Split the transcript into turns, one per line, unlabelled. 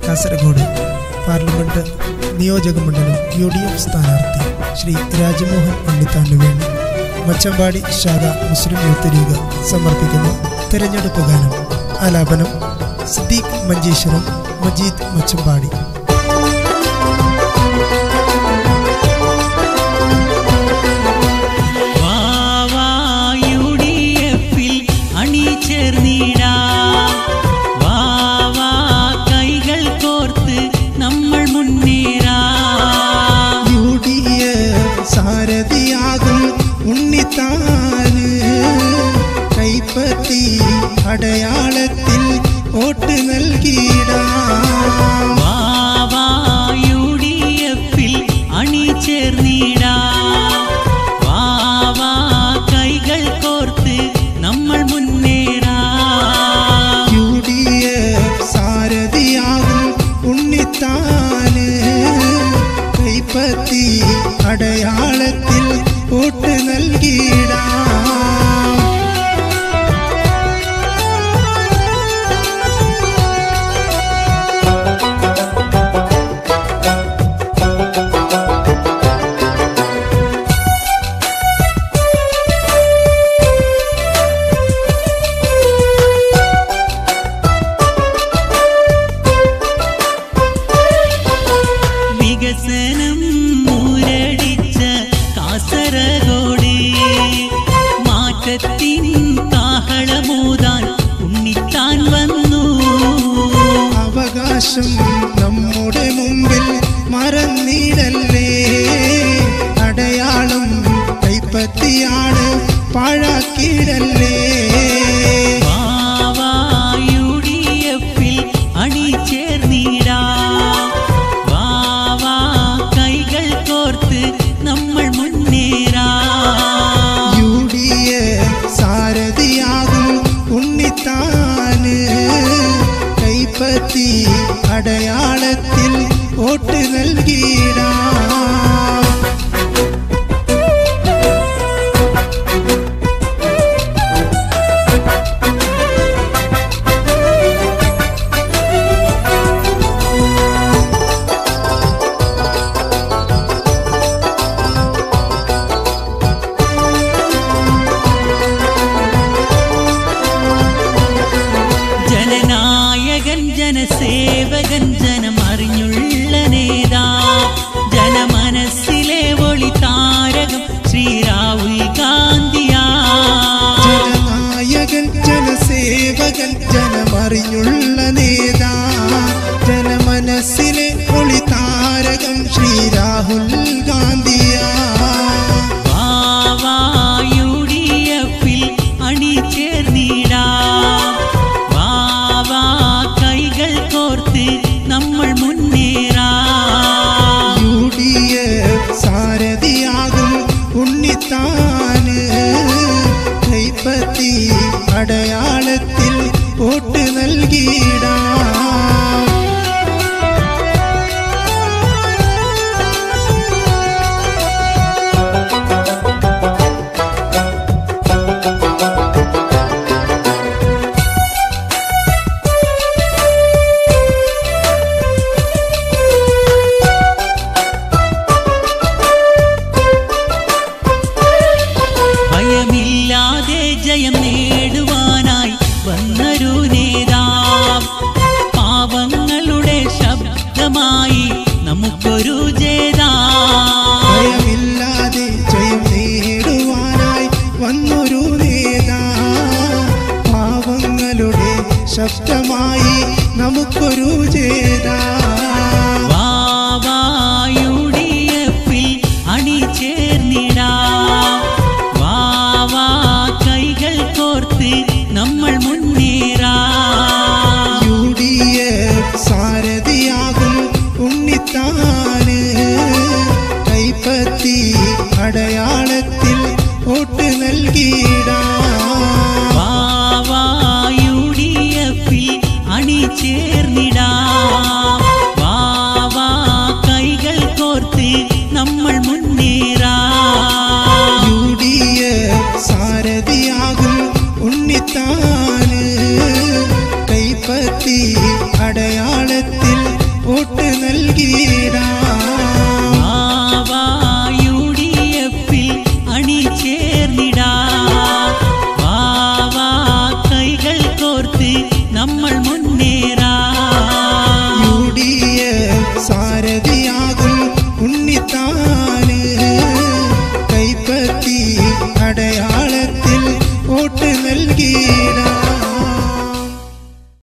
Kasaragod parliament നിയോജക മണ്ഡലം U D F സ്ഥാനാർത്ഥി ശ്രീ രാജ്മോഹൻ ഉണ്ണിത്താനു വേണ്ടി മച്ചമ്പാടി ശാഖ മുസ്ലിം യൂത്ത് ലീഗ് സമർപ്പിക്കുന്ന തെരഞ്ഞെടുപ്പ് ഗാനം ആലാപനം സിദ്ദീഖ് മഞ്ചേശ്വരം മജീദ് മച്ചമ്പാടി
വാവാ യു ഡി എഫിൽ അണിചേർന്നിടാം വാവാ കൈകൾ കോർത്ത് നമ്മൾ മുന്നേറാം
യു ഡി എഫ് സാരഥിയാകും ഉണ്ണിത്താന് കൈപ്പത്തി അടയാളത്തിൽ വോട്ട് നൽകിയിടാം
വാവാ യു ഡി എഫിൽ അണിചേർന്നിടാം വാവാ കൈകൾ കോർത്ത് നമ്മൾ മുന്നേറാം
യു ഡി എഫ് സാരഥിയാകും ഉണ്ണിത്താന് കൈപ്പത്തി അടയാളത്തിൽ വോട്ട് നൽകിയിടാം
വികസനം മൂരടിച്ച കാസർഗോഡ് മാറ്റത്തിൻ കാഹളമൂതാൻ ഉണ്ണിത്താൻ വന്നു
അവകാശം നമ്മുടെ മുമ്പിൽ മറന്നിടല്ലേ അടയാളം കൈപ്പത്തിയാണ് പാഴാക്കിയിടല്ലേ
വാവാ യു ഡി എഫിൽ അണിചേർന്നിടാം വാവാ കൈകൾ കോർത്ത് നമ്മൾ മുന്നേറാം
യു ഡി എഫ് സാരഥിയാകും ഉണ്ണിത്താന് കൈപ്പത്തി അടയാളത്തിൽ വോട്ട് നൽകിയിടാം
ജനനായകൻ ജനസേവകൻ ജനമറിഞ്ഞുള്ള നേതാ ജനമനസ്സിലെ ഒളി താരകം ശ്രീ രാഹുൽ ഗാന്ധിയാ
ജനനായകൻ ജനസേവകൻ ജനമറിഞ്ഞുള്ള നേതാ ജനമനസ്സിലെ ഒളിതാരകം ശ്രീ രാഹുൽ ഗാന്ധിയാ
വാവാ യു ഡി എഫിൽ അണിചേർന്നിടാം വാവാ കൈകൾ കോർത്ത് നമ്മൾ മുന്നേറാം
യു ഡി എഫ് സാരഥിയാകും ഉണ്ണിത്താന് കൈപ്പത്തി അടയാളത്തിൽ വോട്ട് നൽകിയിടാം
ഭയമില്ലാതെ ജയം നേടുവാനായി വന്നൊരു നേതാവ് പാവങ്ങളുടെ ശബ്ദമായി നമുക്കൊരു ജേതാ
ഭയമില്ലാതെ ജയം നേടുവാനായി വന്നൊരു നേതാ പാവങ്ങളുടെ ശബ്ദമായി നമുക്കൊരു ചേരാ
വാവാ യു ഡി എഫിൽ അണിചേർന്നിടാം വാവാ കൈകൾ കോർത്ത് നമ്മൾ മുന്നേറാം
യു ഡി എഫ് സാരഥിയാകും ഉണ്ണിത്താന് കൈപ്പത്തി അടയാളത്തിൽ വോട്ട് നൽകിയിടാം
വാവാ യു ഡി എഫിൽ അണിചേർന്നിടാം വാവാ കൈകൾ കോർത്ത് നമ്മൾ മുന്നേറാം
യു ഡി എഫ് സാരഥിയാകും ഉണ്ണിത്താന് കൈപ്പത്തി അടയാളത്തിൽ വോട്ട് നൽകിയിടാം
വാവാ യു ഡി എഫിൽ അണിചേർന്നിടാ വാവാ കൈകൾ കോർത്ത് നമ്മൾ മുന്നേ